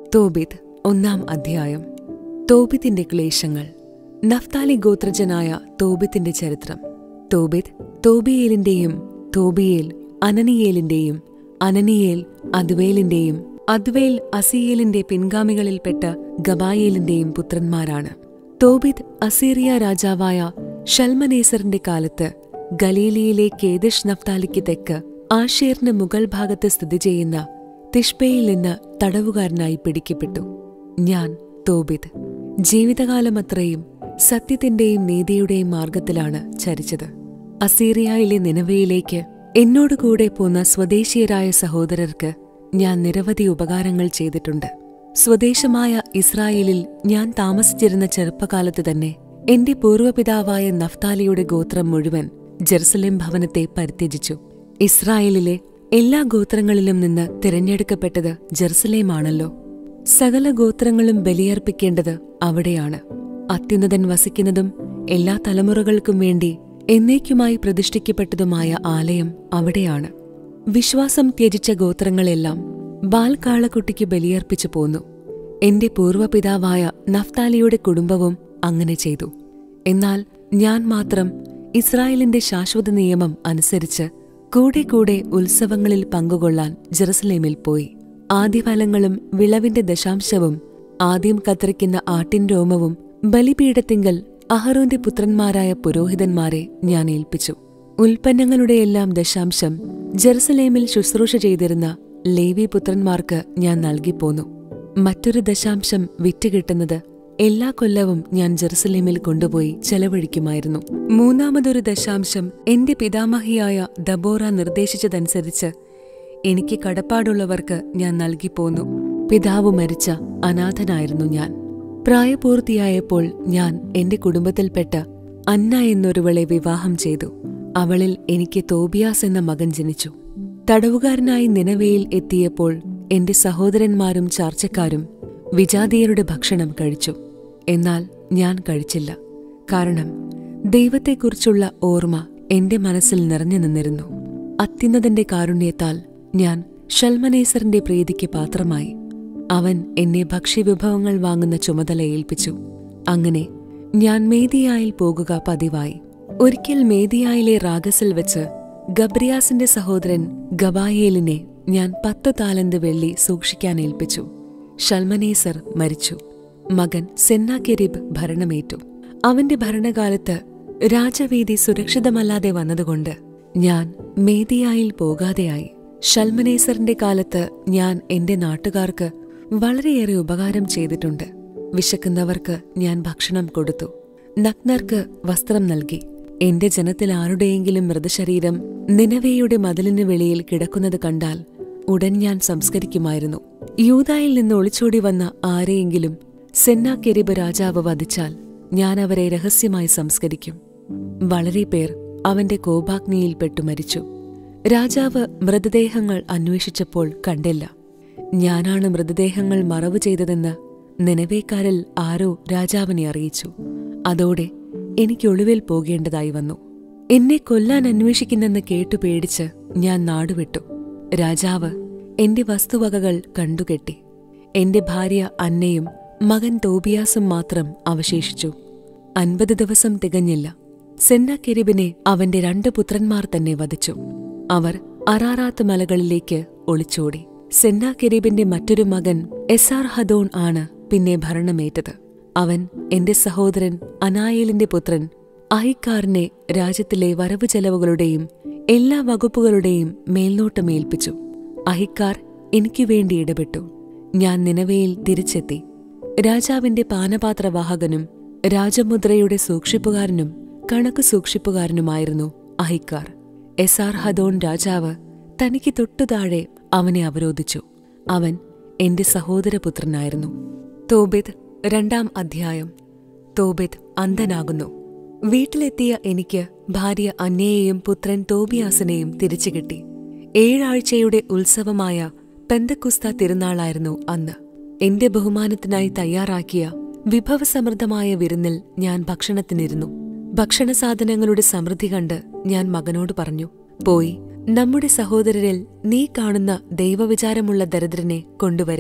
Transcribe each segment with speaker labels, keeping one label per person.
Speaker 1: തോബിത് ഒന്നാം അധ്യായം തോബിത്തിന്റെ ക്ലേശങ്ങൾ നഫ്താലി ഗോത്രജനായ തോബിത്തിന്റെ ചരിത്രം തോബിത് തോബിയേലിന്റെയും തോബിയേൽ അനനിയേലിന്റെയും അനനിയേൽ അദ്വേലിന്റെയും അദ്വേൽ അസിയേലിന്റെ പിൻഗാമികളിൽപ്പെട്ട ഗബായേലിന്റെയും പുത്രന്മാരാണ് തോബിത് അസീറിയ രാജാവായ ഷൽമനേസറിന്റെ കാലത്ത് ഗലീലിയിലെ കേദിഷ് നഫ്താലിക്ക് തെക്ക് ആഷേറിന് മുകൾ ഭാഗത്ത് സ്ഥിതി ചെയ്യുന്ന തിഷ്പയിൽ നിന്ന് തടവുകാരനായി പിടിക്കപ്പെട്ടു ഞാൻ തോബിത് ജീവിതകാലമത്രയും സത്യത്തിന്റെയും നീതിയുടെയും മാർഗത്തിലാണ് ചരിച്ചത് അസീറിയയിലെ നിലവയിലേക്ക് എന്നോടുകൂടെ പോന്ന സ്വദേശീയരായ സഹോദരർക്ക് ഞാൻ നിരവധി ഉപകാരങ്ങൾ ചെയ്തിട്ടുണ്ട് സ്വദേശമായ ഇസ്രായേലിൽ ഞാൻ താമസിച്ചിരുന്ന ചെറുപ്പകാലത്ത് തന്നെ എന്റെ പൂർവ്വപിതാവായ നഫ്താലിയുടെ ഗോത്രം മുഴുവൻ ജെറുസലേം ഭവനത്തെ പരിത്യജിച്ചു ഇസ്രായേലിലെ എല്ലാ ഗോത്രങ്ങളിലും നിന്ന് തിരഞ്ഞെടുക്കപ്പെട്ടത് ജെറുസലേമാണല്ലോ സകല ഗോത്രങ്ങളും ബലിയർപ്പിക്കേണ്ടത് അവിടെയാണ് അത്യുന്നതൻ വസിക്കുന്നതും എല്ലാ തലമുറകൾക്കും വേണ്ടി എന്നേക്കുമായി പ്രതിഷ്ഠിക്കപ്പെട്ടതുമായ ആലയം അവിടെയാണ് വിശ്വാസം ത്യജിച്ച ഗോത്രങ്ങളെല്ലാം ബാൽക്കാളക്കുട്ടിക്ക് ബലിയർപ്പിച്ചു പോന്നു എന്റെ പൂർവ്വപിതാവായ നഫ്താലിയുടെ കുടുംബവും അങ്ങനെ ചെയ്തു എന്നാൽ ഞാൻ മാത്രം ഇസ്രായേലിന്റെ ശാശ്വത നിയമം അനുസരിച്ച് കൂടെ കൂടെ ഉത്സവങ്ങളിൽ പങ്കുകൊള്ളാൻ ജെറുസലേമിൽ പോയി ആദ്യഫലങ്ങളും വിളവിന്റെ ദശാംശവും ആദ്യം കത്തിരിക്കുന്ന ആട്ടിൻ രോമവും ബലിപീഠത്തിങ്കൽ അഹറോന്റെ പുത്രന്മാരായ പുരോഹിതന്മാരെ ഞാൻ ഏൽപ്പിച്ചു ഉൽപ്പന്നങ്ങളുടെയെല്ലാം ദശാംശം ജെറുസലേമിൽ ശുശ്രൂഷ ചെയ്തിരുന്ന ലേവി പുത്രന്മാർക്ക് ഞാൻ നൽകിപ്പോന്നു മറ്റൊരു ദശാംശം വിറ്റുകിട്ടുന്നത് എല്ലാ കൊല്ലവും ഞാൻ ജെറുസലേമിൽ കൊണ്ടുപോയി ചെലവഴിക്കുമായിരുന്നു മൂന്നാമതൊരു ദശാംശം എന്റെ പിതാമഹിയായ ദബോറ നിർദ്ദേശിച്ചതനുസരിച്ച് എനിക്ക് കടപ്പാടുള്ളവർക്ക് ഞാൻ നൽകിപ്പോന്നു പിതാവ് മരിച്ച അനാഥനായിരുന്നു ഞാൻ പ്രായപൂർത്തിയായപ്പോൾ ഞാൻ എന്റെ കുടുംബത്തിൽപ്പെട്ട അന്ന എന്നൊരുവളെ വിവാഹം ചെയ്തു അവളിൽ എനിക്ക് തോബിയാസ് എന്ന മകൻ ജനിച്ചു തടവുകാരനായി നിലവയിൽ എത്തിയപ്പോൾ എന്റെ സഹോദരന്മാരും ചാർച്ചക്കാരും വിജാതീയരുടെ ഭക്ഷണം കഴിച്ചു എന്നാൽ ഞാൻ കഴിച്ചില്ല കാരണം ദൈവത്തെക്കുറിച്ചുള്ള ഓർമ്മ എന്റെ മനസ്സിൽ നിറഞ്ഞു നിന്നിരുന്നു അത്യുന്നതന്റെ കാരുണ്യത്താൽ ഞാൻ ഷൽമനേസറിന്റെ പ്രീതിക്ക് പാത്രമായി അവൻ എന്നെ ഭക്ഷ്യവിഭവങ്ങൾ വാങ്ങുന്ന ചുമതല ഏൽപ്പിച്ചു അങ്ങനെ ഞാൻ മേദിയായിൽ പോകുക പതിവായി ഒരിക്കൽ മേദിയായിലെ റാഗസിൽ വെച്ച് ഗബ്രിയാസിന്റെ സഹോദരൻ ഗബായേലിനെ ഞാൻ പത്ത് താലന്ത് വെള്ളി സൂക്ഷിക്കാൻ ഏൽപ്പിച്ചു ഷൽമനേസർ മരിച്ചു മകൻ സെന്നാകെരിബ് ഭരണമേറ്റു അവന്റെ ഭരണകാലത്ത് രാജവീതി സുരക്ഷിതമല്ലാതെ വന്നതുകൊണ്ട് ഞാൻ മേദിയായിൽ പോകാതെയായി ഷൽമനേസറിന്റെ കാലത്ത് ഞാൻ എന്റെ നാട്ടുകാർക്ക് വളരെയേറെ ഉപകാരം ചെയ്തിട്ടുണ്ട് വിശക്കുന്നവർക്ക് ഞാൻ ഭക്ഷണം കൊടുത്തു നഗ്നർക്ക് വസ്ത്രം നൽകി എന്റെ ജനത്തിൽ ആരുടെയെങ്കിലും മൃതശരീരം നിനവയുടെ മതിലിന് വെളിയിൽ കിടക്കുന്നത് കണ്ടാൽ ഉടൻ ഞാൻ സംസ്കരിക്കുമായിരുന്നു യൂതായിൽ നിന്ന് ഒളിച്ചോടി വന്ന ആരെയെങ്കിലും സെന്നാക്കെരിബ് രാജാവ് വധിച്ചാൽ ഞാൻ അവരെ രഹസ്യമായി സംസ്കരിക്കും വളരെ പേർ അവന്റെ കോപാഗ്നിയിൽപ്പെട്ടു മരിച്ചു രാജാവ് മൃതദേഹങ്ങൾ അന്വേഷിച്ചപ്പോൾ കണ്ടില്ല ഞാനാണ് മൃതദേഹങ്ങൾ മറവ് ചെയ്തതെന്ന് നിലവേക്കാരിൽ ആരോ രാജാവിനെ അറിയിച്ചു അതോടെ എനിക്ക് ഒളിവിൽ പോകേണ്ടതായി വന്നു എന്നെ കൊല്ലാൻ അന്വേഷിക്കുന്നെന്ന് കേട്ടു പേടിച്ച് ഞാൻ നാടുവിട്ടു രാജാവ് എന്റെ വസ്തുവകകൾ കണ്ടുകെട്ടി എന്റെ ഭാര്യ അന്നയും മകൻ തോബിയാസും മാത്രം അവശേഷിച്ചു അൻപത് ദിവസം തികഞ്ഞില്ല സെന്നാക്കെരിബിനെ അവന്റെ രണ്ട് പുത്രന്മാർ തന്നെ വധിച്ചു അവർ അറാറാത്ത് മലകളിലേക്ക് ഒളിച്ചോടി സെന്നാക്കെരീബിന്റെ മറ്റൊരു മകൻ എസാർ ഹദോൺ ആണ് പിന്നെ ഭരണമേറ്റത് അവൻ എന്റെ സഹോദരൻ അനായേലിന്റെ പുത്രൻ അഹിക്കാറിനെ രാജ്യത്തിലെ വരവ് ചെലവുകളുടെയും എല്ലാ വകുപ്പുകളുടെയും മേൽനോട്ടമേൽപ്പിച്ചു അഹിക്കാർ എനിക്കു വേണ്ടി ഇടപെട്ടു ഞാൻ നിലവയിൽ തിരിച്ചെത്തി രാജാവിന്റെ പാനപാത്രവാഹകനും രാജമുദ്രയുടെ സൂക്ഷിപ്പുകാരനും കണക്ക് സൂക്ഷിപ്പുകാരനുമായിരുന്നു അഹിക്കാർ എസാർ ഹദോൺ രാജാവ് തനിക്ക് തൊട്ടുതാഴെ അവനെ അവരോധിച്ചു അവൻ എന്റെ സഹോദരപുത്രനായിരുന്നു തോബിത് രണ്ടാം അധ്യായം തോബിത് അന്ധനാകുന്നു വീട്ടിലെത്തിയ എനിക്ക് ഭാര്യ അന്നയെയും പുത്രൻ തോബിയാസിനെയും തിരിച്ചു കിട്ടി ഏഴാഴ്ചയുടെ ഉത്സവമായ പെന്തക്കുസ്ത തിരുനാളായിരുന്നു അന്ന് എന്റെ ബഹുമാനത്തിനായി തയ്യാറാക്കിയ വിഭവസമൃദ്ധമായ വിരുന്നിൽ ഞാൻ ഭക്ഷണത്തിനിരുന്നു ഭക്ഷണസാധനങ്ങളുടെ സമൃദ്ധി കണ്ട് ഞാൻ മകനോട് പറഞ്ഞു പോയി നമ്മുടെ സഹോദരരിൽ നീ കാണുന്ന ദൈവവിചാരമുള്ള ദരിദ്രനെ കൊണ്ടുവരിക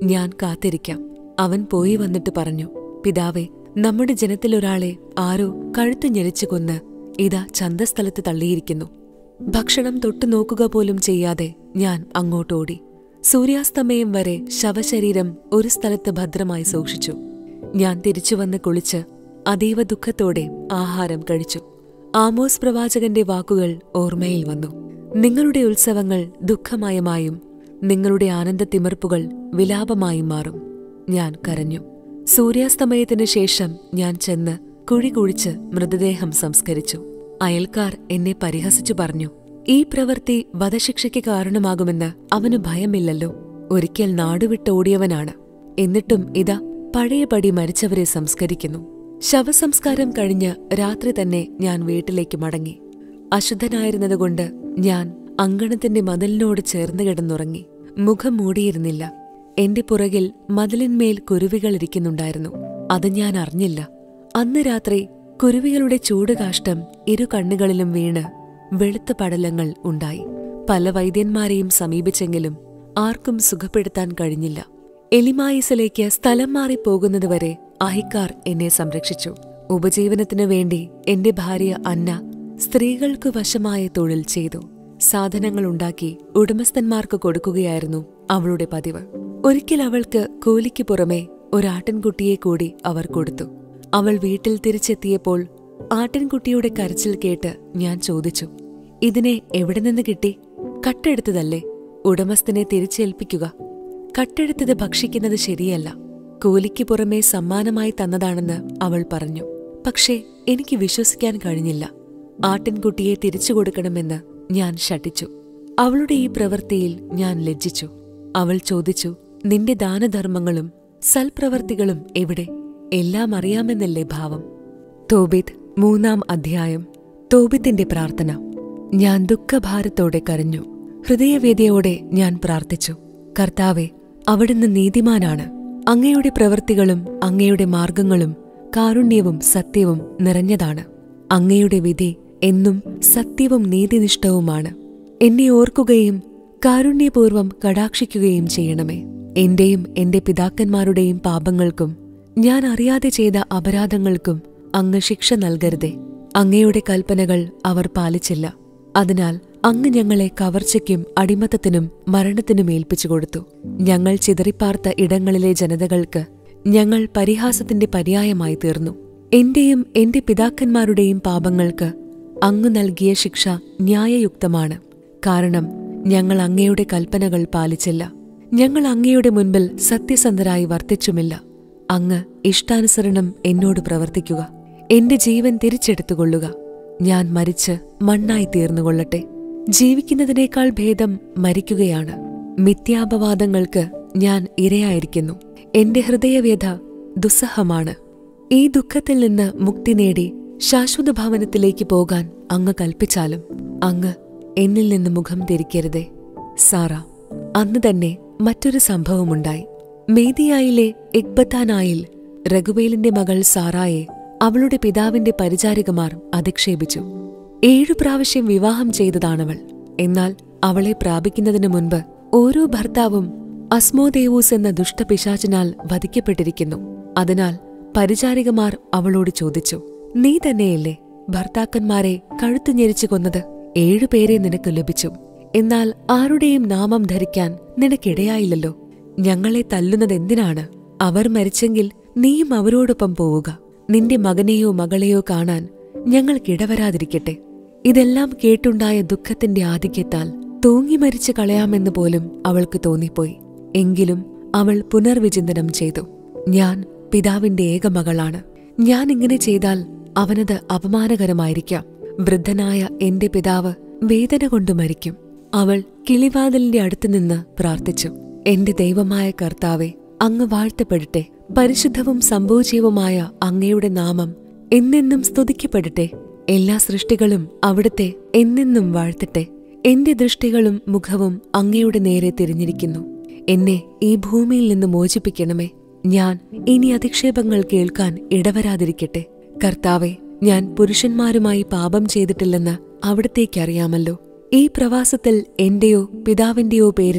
Speaker 1: ഞാൻ കാത്തിരിക്കാം അവൻ പോയി വന്നിട്ട് പറഞ്ഞു പിതാവേ നമ്മുടെ ജനത്തിലൊരാളെ ആരോ കഴുത്തു ഞെരിച്ചു കൊന്ന് ഇതാ ചന്തസ്ഥലത്ത് തള്ളിയിരിക്കുന്നു ഭക്ഷണം തൊട്ടു നോക്കുക പോലും ചെയ്യാതെ ഞാൻ അങ്ങോട്ടോടി സൂര്യാസ്തമയം വരെ ശവശരീരം ഒരു സ്ഥലത്ത് ഭദ്രമായി സൂക്ഷിച്ചു ഞാൻ തിരിച്ചുവന്ന് കുളിച്ച് അതീവ ദുഃഖത്തോടെ ആഹാരം കഴിച്ചു ആമോസ് പ്രവാചകന്റെ വാക്കുകൾ ഓർമ്മയിൽ വന്നു നിങ്ങളുടെ ഉത്സവങ്ങൾ ദുഃഖമയമായും നിങ്ങളുടെ ആനന്ദത്തിമിർപ്പുകൾ വിലാപമായും മാറും ഞാൻ കരഞ്ഞു സൂര്യാസ്തമയത്തിനു ശേഷം ഞാൻ ചെന്ന് കുഴി കുഴിച്ച് മൃതദേഹം സംസ്കരിച്ചു അയൽക്കാർ എന്നെ പരിഹസിച്ചു പറഞ്ഞു ഈ പ്രവൃത്തി വധശിക്ഷയ്ക്ക് കാരണമാകുമെന്ന് അവന് ഭയമില്ലല്ലോ ഒരിക്കൽ നാടുവിട്ടോടിയവനാണ് എന്നിട്ടും ഇതാ പഴയപടി മരിച്ചവരെ സംസ്കരിക്കുന്നു ശവസംസ്കാരം കഴിഞ്ഞ് രാത്രി തന്നെ ഞാൻ വീട്ടിലേക്ക് മടങ്ങി അശുദ്ധനായിരുന്നതുകൊണ്ട് ഞാൻ അങ്കണത്തിന്റെ മതിലിനോട് ചേർന്ന് കിടന്നുറങ്ങി മുഖം മൂടിയിരുന്നില്ല എന്റെ പുറകിൽ മതിലിന്മേൽ കുരുവികൾ ഇരിക്കുന്നുണ്ടായിരുന്നു അത് ഞാൻ അറിഞ്ഞില്ല അന്ന് രാത്രി കുരുവികളുടെ ചൂടുകാഷ്ടം ഇരു കണ്ണുകളിലും വീണ് വെളുത്ത പടലങ്ങൾ ഉണ്ടായി പല വൈദ്യന്മാരെയും സമീപിച്ചെങ്കിലും ആർക്കും സുഖപ്പെടുത്താൻ കഴിഞ്ഞില്ല എലിമായിസിലേക്ക് സ്ഥലം മാറി പോകുന്നതുവരെ അഹിക്കാർ എന്നെ സംരക്ഷിച്ചു ഉപജീവനത്തിനു വേണ്ടി എന്റെ ഭാര്യ അന്ന സ്ത്രീകൾക്ക് വശമായ തൊഴിൽ ചെയ്തു സാധനങ്ങൾ ഉണ്ടാക്കി ഉടമസ്ഥന്മാർക്ക് കൊടുക്കുകയായിരുന്നു അവളുടെ പതിവ് ഒരിക്കൽ അവൾക്ക് കൂലിക്ക് പുറമെ ഒരാട്ടിൻകുട്ടിയെ കൂടി അവർ കൊടുത്തു അവൾ വീട്ടിൽ തിരിച്ചെത്തിയപ്പോൾ ആട്ടിൻകുട്ടിയുടെ കരച്ചിൽ കേട്ട് ഞാൻ ചോദിച്ചു ഇതിനെ എവിടെ നിന്ന് കിട്ടി കട്ടെടുത്തതല്ലേ ഉടമസ്ഥനെ തിരിച്ചേൽപ്പിക്കുക കട്ടെടുത്തത് ഭക്ഷിക്കുന്നത് ശരിയല്ല കൂലിക്ക് പുറമെ സമ്മാനമായി തന്നതാണെന്ന് അവൾ പറഞ്ഞു പക്ഷേ എനിക്ക് വിശ്വസിക്കാൻ കഴിഞ്ഞില്ല ആട്ടിൻകുട്ടിയെ തിരിച്ചു കൊടുക്കണമെന്ന് ഞാൻ ശഠിച്ചു അവളുടെ ഈ പ്രവൃത്തിയിൽ ഞാൻ ലജ്ജിച്ചു അവൾ ചോദിച്ചു നിന്റെ ദാനധർമ്മങ്ങളും സൽപ്രവർത്തികളും എവിടെ എല്ലാം അറിയാമെന്നല്ലേ ഭാവം തോബിത് മൂന്നാം അധ്യായം തോബിത്തിന്റെ പ്രാർത്ഥന ഞാൻ ദുഃഖഭാരത്തോടെ കരഞ്ഞു ഹൃദയവേദയോടെ ഞാൻ പ്രാർത്ഥിച്ചു കർത്താവെ അവിടുന്ന് നീതിമാനാണ് അങ്ങയുടെ പ്രവൃത്തികളും അങ്ങയുടെ മാർഗങ്ങളും കാരുണ്യവും സത്യവും നിറഞ്ഞതാണ് അങ്ങയുടെ വിധി എന്നും സത്യവും നീതിനിഷ്ഠവുമാണ് എന്നെ ഓർക്കുകയും കാരുണ്യപൂർവം കടാക്ഷിക്കുകയും ചെയ്യണമേ എന്റെയും എന്റെ പിതാക്കന്മാരുടെയും പാപങ്ങൾക്കും ഞാൻ അറിയാതെ ചെയ്ത അപരാധങ്ങൾക്കും അങ്ങ് ശിക്ഷ നൽകരുതേ അങ്ങയുടെ കൽപ്പനകൾ അവർ പാലിച്ചില്ല അതിനാൽ അങ്ങ് ഞങ്ങളെ കവർച്ചയ്ക്കും അടിമത്തത്തിനും മരണത്തിനും ഏൽപ്പിച്ചു കൊടുത്തു ഞങ്ങൾ ചിതറിപ്പാർത്ത ഇടങ്ങളിലെ ജനതകൾക്ക് ഞങ്ങൾ പരിഹാസത്തിന്റെ പര്യായമായി തീർന്നു എന്റെയും എന്റെ പിതാക്കന്മാരുടെയും പാപങ്ങൾക്ക് അങ്ങ് നൽകിയ ശിക്ഷ ന്യായയുക്തമാണ് കാരണം ഞങ്ങൾ അങ്ങയുടെ കൽപ്പനകൾ പാലിച്ചില്ല ഞങ്ങൾ അങ്ങയുടെ മുൻപിൽ സത്യസന്ധരായി വർത്തിച്ചുമില്ല അങ്ങ് ഇഷ്ടാനുസരണം എന്നോട് പ്രവർത്തിക്കുക എന്റെ ജീവൻ തിരിച്ചെടുത്തുകൊള്ളുക ഞാൻ മരിച്ച് മണ്ണായി തീർന്നുകൊള്ളട്ടെ ജീവിക്കുന്നതിനേക്കാൾ ഭേദം മരിക്കുകയാണ് മിഥ്യാപവാദങ്ങൾക്ക് ഞാൻ ഇരയായിരിക്കുന്നു എന്റെ ഹൃദയവ്യഥ ദുസ്സഹമാണ് ഈ ദുഃഖത്തിൽ നിന്ന് മുക്തി നേടി ശാശ്വത ഭവനത്തിലേക്ക് പോകാൻ അങ്ങ് കൽപ്പിച്ചാലും അങ്ങ് എന്നിൽ നിന്ന് മുഖം തിരിക്കരുതേ സാറ അന്ന് തന്നെ മറ്റൊരു സംഭവമുണ്ടായി മേദിയായിലെ ഇക്ബത്താനായിൽ രഘുവേലിന്റെ മകൾ സാറായെ അവളുടെ പിതാവിന്റെ പരിചാരികമാർ അധിക്ഷേപിച്ചു ഏഴു പ്രാവശ്യം വിവാഹം ചെയ്തതാണവൾ എന്നാൽ അവളെ പ്രാപിക്കുന്നതിനു മുൻപ് ഓരോ ഭർത്താവും അസ്മോദേവൂസ് എന്ന ദുഷ്ടപിശാചിനാൽ വധിക്കപ്പെട്ടിരിക്കുന്നു അതിനാൽ പരിചാരികമാർ അവളോട് ചോദിച്ചു നീ തന്നെയല്ലേ ഭർത്താക്കന്മാരെ കഴുത്തു ഞെരിച്ചു കൊന്നത് ഏഴുപേരെ നിനക്ക് ലഭിച്ചു എന്നാൽ ആരുടെയും നാമം ധരിക്കാൻ നിനക്കിടയായില്ലല്ലോ ഞങ്ങളെ തല്ലുന്നതെന്തിനാണ് അവർ മരിച്ചെങ്കിൽ നീയും അവരോടൊപ്പം പോവുക നിന്റെ മകനെയോ മകളെയോ കാണാൻ ഞങ്ങൾക്കിടവരാതിരിക്കട്ടെ ഇതെല്ലാം കേട്ടുണ്ടായ ദുഃഖത്തിന്റെ ആധിക്യത്താൽ തൂങ്ങി മരിച്ചു കളയാമെന്ന് പോലും അവൾക്ക് തോന്നിപ്പോയി എങ്കിലും അവൾ പുനർവിചിന്തനം ചെയ്തു ഞാൻ പിതാവിന്റെ ഏകമകളാണ് ഞാൻ ഇങ്ങനെ ചെയ്താൽ അവനത് അപമാനകരമായിരിക്കാം വൃദ്ധനായ എന്റെ പിതാവ് വേദന കൊണ്ട് മരിക്കും അവൾ കിളിവാതിലിന്റെ അടുത്തുനിന്ന് പ്രാർത്ഥിച്ചു എന്റെ ദൈവമായ കർത്താവെ അങ്ങ് വാഴ്ത്തപ്പെടട്ടെ പരിശുദ്ധവും സമ്പൂജ്യവുമായ അങ്ങയുടെ നാമം എന്നെന്നും സ്തുതിക്കപ്പെടട്ടെ എല്ലാ സൃഷ്ടികളും അവിടുത്തെ എന്നെന്നും വാഴ്ത്തട്ടെ എന്റെ ദൃഷ്ടികളും മുഖവും അങ്ങയുടെ നേരെ തിരിഞ്ഞിരിക്കുന്നു എന്നെ ഈ ഭൂമിയിൽ നിന്ന് മോചിപ്പിക്കണമേ ഞാൻ ഇനി അധിക്ഷേപങ്ങൾ കേൾക്കാൻ ഇടവരാതിരിക്കട്ടെ കർത്താവെ ഞാൻ പുരുഷന്മാരുമായി പാപം ചെയ്തിട്ടില്ലെന്ന് അവിടത്തേക്കറിയാമല്ലോ ഈ പ്രവാസത്തിൽ എന്റെയോ പിതാവിന്റെയോ പേരിന്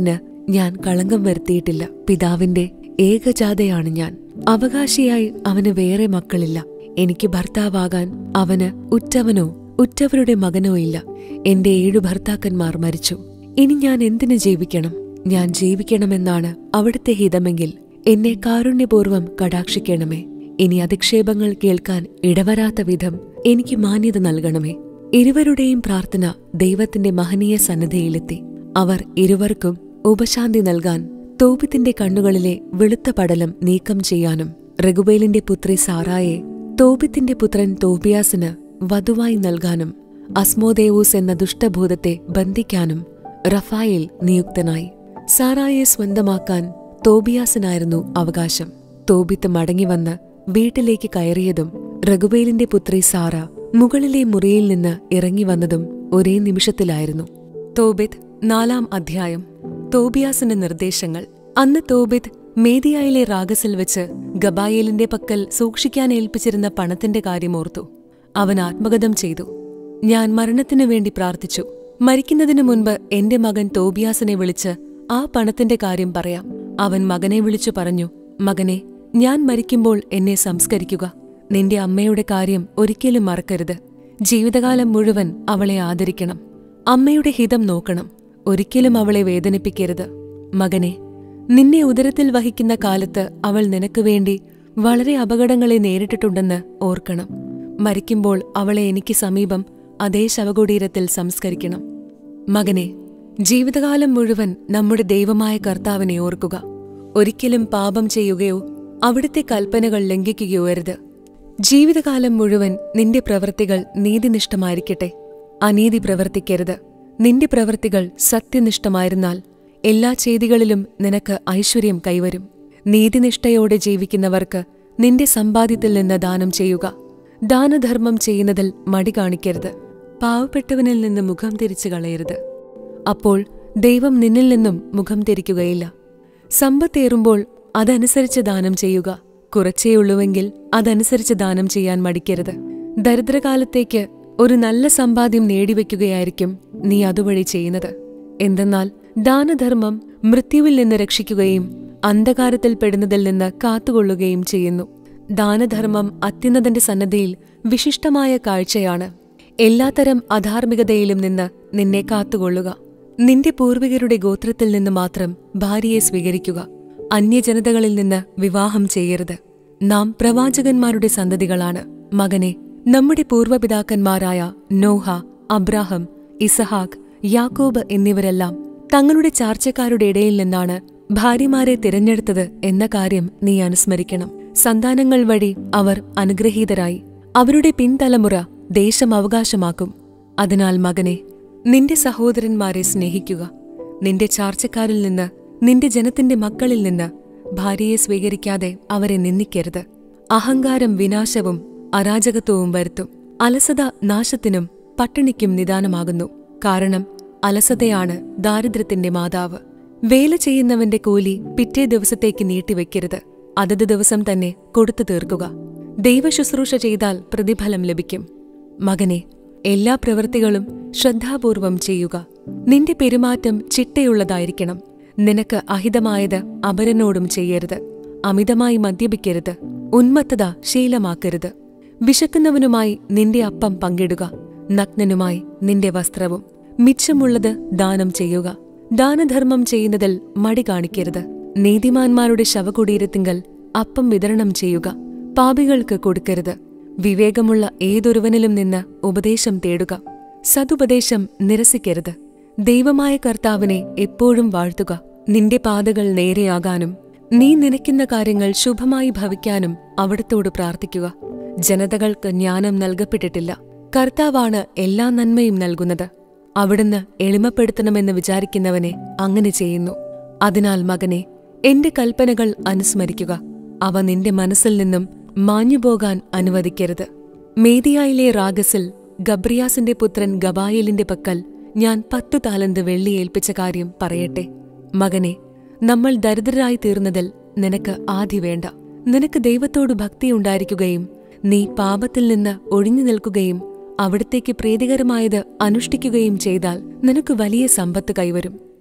Speaker 1: ഞാൻ കളങ്കം വരുത്തിയിട്ടില്ല പിതാവിന്റെ ഏകജാതയാണ് ഞാൻ അവകാശിയായി അവന് വേറെ മക്കളില്ല എനിക്ക് ഭർത്താവാകാൻ അവന് ഉറ്റവനോ ഉറ്റവരുടെ മകനോ ഇല്ല എന്റെ ഏഴു ഭർത്താക്കന്മാർ മരിച്ചു ഇനി ഞാൻ എന്തിനു ജീവിക്കണം ഞാൻ ജീവിക്കണമെന്നാണ് അവിടുത്തെ ഹിതമെങ്കിൽ എന്നെ കാരുണ്യപൂർവ്വം കടാക്ഷിക്കണമേ ഇനി അധിക്ഷേപങ്ങൾ കേൾക്കാൻ ഇടവരാത്ത വിധം എനിക്ക് മാന്യത നൽകണമേ ഇരുവരുടെയും പ്രാർത്ഥന ദൈവത്തിന്റെ മഹനീയ സന്നദ്ധയിലെത്തി അവർ ഇരുവർക്കും ഉപശാന്തി നൽകാൻ തോബിത്തിന്റെ കണ്ണുകളിലെ വെളുത്ത പടലം നീക്കം ചെയ്യാനും റഘുബേലിന്റെ പുത്രി സാറായെ തോബിത്തിന്റെ പുത്രൻ തോബിയാസിന് വധുവായി നൽകാനും അസ്മോദേവൂസ് എന്ന ദുഷ്ടഭൂതത്തെ ബന്ധിക്കാനും റഫായേൽ നിയുക്തനായി സാറായെ സ്വന്തമാക്കാൻ തോബിയാസിനായിരുന്നു അവകാശം തോബിത്ത് മടങ്ങിവന്ന് വീട്ടിലേക്ക് കയറിയതും റഘുബേലിന്റെ പുത്രി സാറ മുകളിലെ മുറിയിൽ നിന്ന് ഇറങ്ങി വന്നതും ഒരേ നിമിഷത്തിലായിരുന്നു തോബിത്ത് നാലാം അധ്യായം തോബിയാസിന്റെ നിർദ്ദേശങ്ങൾ അന്ന് തോബിത്ത് മേദിയായിലെ റാഗസിൽ വെച്ച് ഗബായേലിന്റെ പക്കൽ സൂക്ഷിക്കാൻ ഏൽപ്പിച്ചിരുന്ന പണത്തിന്റെ കാര്യമോർത്തു അവൻ ആത്മഗതം ചെയ്തു ഞാൻ മരണത്തിനു വേണ്ടി പ്രാർത്ഥിച്ചു മരിക്കുന്നതിനു മുൻപ് എന്റെ മകൻ തോബിയാസിനെ വിളിച്ച് ആ പണത്തിന്റെ കാര്യം പറയാം അവൻ മകനെ വിളിച്ചു പറഞ്ഞു മകനെ ഞാൻ മരിക്കുമ്പോൾ എന്നെ സംസ്കരിക്കുക നിന്റെ അമ്മയുടെ കാര്യം ഒരിക്കലും മറക്കരുത് ജീവിതകാലം മുഴുവൻ അവളെ ആദരിക്കണം അമ്മയുടെ ഹിതം നോക്കണം ഒരിക്കലും അവളെ വേദനിപ്പിക്കരുത് മകനെ നിന്നെ ഉദരത്തിൽ വഹിക്കുന്ന കാലത്ത് അവൾ നിനക്ക് വേണ്ടി വളരെ അപകടങ്ങളെ നേരിട്ടിട്ടുണ്ടെന്ന് ഓർക്കണം മരിക്കുമ്പോൾ അവളെ എനിക്ക് സമീപം അതേ ശവകുടീരത്തിൽ സംസ്കരിക്കണം മകനെ ജീവിതകാലം മുഴുവൻ നമ്മുടെ ദൈവമായ കർത്താവിനെ ഓർക്കുക ഒരിക്കലും പാപം ചെയ്യുകയോ അവിടുത്തെ കൽപ്പനകൾ ലംഘിക്കുകയോ അരുത് ജീവിതകാലം മുഴുവൻ നിന്റെ പ്രവൃത്തികൾ നീതിനിഷ്ഠമായിരിക്കട്ടെ അനീതി പ്രവർത്തിക്കരുത് നിന്റെ പ്രവൃത്തികൾ സത്യനിഷ്ഠമായിരുന്നാൽ എല്ലാ ചെയ്തികളിലും നിനക്ക് ഐശ്വര്യം കൈവരും നീതിനിഷ്ഠയോടെ ജീവിക്കുന്നവർക്ക് നിന്റെ സമ്പാദ്യത്തിൽ നിന്ന് ദാനം ചെയ്യുക ദാനധർമ്മം ചെയ്യുന്നതിൽ മടി കാണിക്കരുത് പാവപ്പെട്ടവനിൽ നിന്ന് മുഖം തിരിച്ചു കളയരുത് അപ്പോൾ ദൈവം നിന്നിൽ നിന്നും മുഖം തിരിക്കുകയില്ല സമ്പത്തേറുമ്പോൾ അതനുസരിച്ച് ദാനം ചെയ്യുക കുറച്ചേയുള്ളുവെങ്കിൽ അതനുസരിച്ച് ദാനം ചെയ്യാൻ മടിക്കരുത് ദരിദ്രകാലത്തേക്ക് ഒരു നല്ല സമ്പാദ്യം നേടിവെക്കുകയായിരിക്കും നീ അതുവഴി ചെയ്യുന്നത് എന്തെന്നാൽ ദാനധർമ്മം മൃത്യുവിൽ നിന്ന് രക്ഷിക്കുകയും അന്ധകാരത്തിൽ പെടുന്നതിൽ നിന്ന് കാത്തുകൊള്ളുകയും ചെയ്യുന്നു ദാനധർമ്മം അത്യുന്നതന്റെ സന്നദ്ധയിൽ വിശിഷ്ടമായ കാഴ്ചയാണ് എല്ലാത്തരം അധാർമികതയിലും നിന്ന് നിന്നെ കാത്തുകൊള്ളുക നിന്റെ പൂർവികരുടെ ഗോത്രത്തിൽ നിന്ന് മാത്രം ഭാര്യയെ സ്വീകരിക്കുക അന്യജനതകളിൽ നിന്ന് വിവാഹം ചെയ്യരുത് നാം പ്രവാചകന്മാരുടെ സന്തതികളാണ് മകനെ നമ്മുടെ പൂർവ്വപിതാക്കന്മാരായ നോഹ അബ്രാഹം ഇസഹാക്ക് യാക്കോബ് എന്നിവരെല്ലാം തങ്ങളുടെ ചാർച്ചക്കാരുടെ ഇടയിൽ നിന്നാണ് ഭാര്യമാരെ തിരഞ്ഞെടുത്തത് എന്ന കാര്യം നീ അനുസ്മരിക്കണം സന്താനങ്ങൾ വഴി അവർ അനുഗ്രഹീതരായി അവരുടെ പിൻതലമുറ ദേശം അവകാശമാക്കും അതിനാൽ മകനെ നിന്റെ സഹോദരന്മാരെ സ്നേഹിക്കുക നിന്റെ ചാർച്ചക്കാരിൽ നിന്ന് നിന്റെ ജനത്തിന്റെ മക്കളിൽ നിന്ന് ഭാര്യയെ സ്വീകരിക്കാതെ അവരെ നിന്ദിക്കരുത് അഹങ്കാരം വിനാശവും അരാജകത്വവും വരുത്തും അലസത നാശത്തിനും പട്ടിണിക്കും നിദാനമാകുന്നു കാരണം അലസതയാണ് ദാരിദ്ര്യത്തിന്റെ മാതാവ് വേല ചെയ്യുന്നവന്റെ കൂലി പിറ്റേ ദിവസത്തേക്ക് നീട്ടിവെക്കരുത് അതത് ദിവസം തന്നെ കൊടുത്തു തീർക്കുക ദൈവശുശ്രൂഷ ചെയ്താൽ പ്രതിഫലം ലഭിക്കും മകനെ എല്ലാ പ്രവൃത്തികളും ശ്രദ്ധാപൂർവം ചെയ്യുക നിന്റെ പെരുമാറ്റം ചിട്ടയുള്ളതായിരിക്കണം നിനക്ക് അഹിതമായത് അപരനോടും ചെയ്യരുത് അമിതമായി മദ്യപിക്കരുത് ഉന്മത്തത ശീലമാക്കരുത് വിശക്കുന്നവനുമായി നിന്റെ അപ്പം പങ്കിടുക നഗ്നനുമായി നിന്റെ വസ്ത്രവും മിച്ചമുള്ളത് ദാനം ചെയ്യുക ദാനധർമ്മം ചെയ്യുന്നതിൽ മടി കാണിക്കരുത് നീതിമാന്മാരുടെ ശവകുടീരത്തിങ്കൽ അപ്പം വിതരണം ചെയ്യുക പാപികൾക്ക് കൊടുക്കരുത് വിവേകമുള്ള ഏതൊരുവനിലും നിന്ന് ഉപദേശം തേടുക സതുപദേശം നിരസിക്കരുത് ദൈവമായ കർത്താവിനെ എപ്പോഴും വാഴ്ത്തുക നിന്റെ പാതകൾ നേരെയാകാനും നീ നനയ്ക്കുന്ന കാര്യങ്ങൾ ശുഭമായി ഭവിക്കാനും അവിടത്തോട് പ്രാർത്ഥിക്കുക ജനതകൾക്ക് ജ്ഞാനം നൽകപ്പെട്ടിട്ടില്ല കർത്താവാണ് എല്ലാ നന്മയും നൽകുന്നത് അവിടുന്ന് എളിമപ്പെടുത്തണമെന്ന് വിചാരിക്കുന്നവനെ അങ്ങനെ ചെയ്യുന്നു അതിനാൽ മകനെ എന്റെ കൽപ്പനകൾ അനുസ്മരിക്കുക അവ നിന്റെ മനസ്സിൽ നിന്നും മാഞ്ഞുപോകാൻ അനുവദിക്കരുത് മേദിയായിലെ റാഗസിൽ ഗബ്രിയാസിന്റെ പുത്രൻ ഗബായേലിന്റെ പക്കൽ ഞാൻ പത്തു താലന്ത് വെള്ളി ഏൽപ്പിച്ച കാര്യം പറയട്ടെ മകനെ നമ്മൾ ദരിദ്രരായി തീർന്നതിൽ നിനക്ക് ആധി വേണ്ട നിനക്ക് ദൈവത്തോട് ഭക്തിയുണ്ടായിരിക്കുകയും നീ പാപത്തിൽ നിന്ന് ഒഴിഞ്ഞു നിൽക്കുകയും അവിടത്തേക്ക് പ്രീതികരമായത് അനുഷ്ഠിക്കുകയും ചെയ്താൽ നിനക്ക് വലിയ സമ്പത്ത് കൈവരും